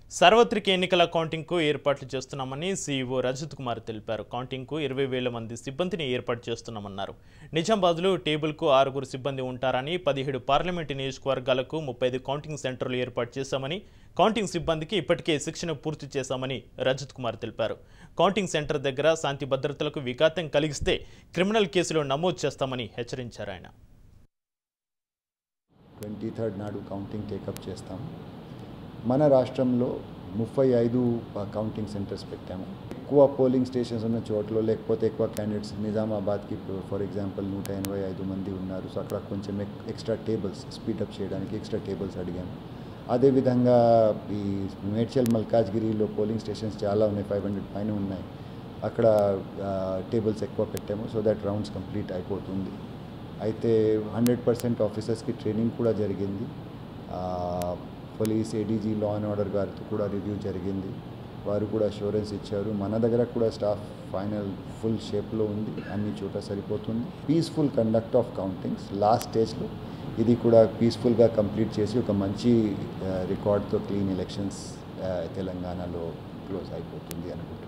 సార్వత్రిక ఎన్నికల కౌంటింగ్కు ఏర్పాట్లు చేస్తున్నామని సీఈఓ రజత్ కుమార్ తెలిపారు కౌంటింగ్కు ఇరవై వేల మంది సిబ్బందిని ఏర్పాటు చేస్తున్నామన్నారు నిజామాబాద్లో టేబుల్కు ఆరుగురు సిబ్బంది ఉంటారని పదిహేడు పార్లమెంటు నియోజకవర్గాలకు ముప్పై ఐదు కౌంటింగ్ సెంటర్లు ఏర్పాటు చేశామని కౌంటింగ్ సిబ్బందికి ఇప్పటికే శిక్షణ పూర్తి చేశామని రజత్ కుమార్ తెలిపారు కౌంటింగ్ సెంటర్ దగ్గర శాంతి భద్రతలకు విఘాతం కలిగిస్తే క్రిమినల్ కేసులు నమోదు చేస్తామని హెచ్చరించారు ఆయన ట్వంటీ థర్డ్ నాడు కౌంటింగ్ టేకప్ చేస్తాం మన రాష్ట్రంలో ముప్పై ఐదు కౌంటింగ్ సెంటర్స్ పెట్టాము ఎక్కువ పోలింగ్ స్టేషన్స్ ఉన్న చోట్ల లేకపోతే ఎక్కువ క్యాండిడేట్స్ నిజామాబాద్కి ఫర్ ఎగ్జాంపుల్ నూట ఎనభై ఐదు మంది ఉన్నారు సో అక్కడ కొంచెం ఎక్- ఎక్స్ట్రా టేబుల్స్ స్పీడప్ చేయడానికి ఎక్స్ట్రా టేబుల్స్ అడిగాము అదేవిధంగా ఈ మేడ్చల్ మల్కాజ్గిరిలో పోలింగ్ స్టేషన్స్ చాలా ఉన్నాయి ఫైవ్ హండ్రెడ్ పైన ఉన్నాయి అక్కడ టేబుల్స్ ఎక్కువ పెట్టాము సో దట్ రౌండ్స్ కంప్లీట్ అయిపోతుంది అయితే హండ్రెడ్ పర్సెంట్ ఆఫీసర్స్కి ట్రైనింగ్ కూడా జరిగింది ఆ, police ADG law and order గారితో కూడా రివ్యూ జరిగింది వారు కూడా అష్యూరెన్స్ ఇచ్చారు మన దగ్గర కూడా స్టాఫ్ ఫైనల్ ఫుల్ షేప్లో ఉంది అన్ని చోట సరిపోతుంది peaceful conduct of countings last స్టేజ్లో ఇది కూడా పీస్ఫుల్గా కంప్లీట్ చేసి ఒక మంచి రికార్డ్తో క్లీన్ ఎలక్షన్స్ తెలంగాణలో క్లోజ్ అయిపోతుంది అనుకుంటున్నాను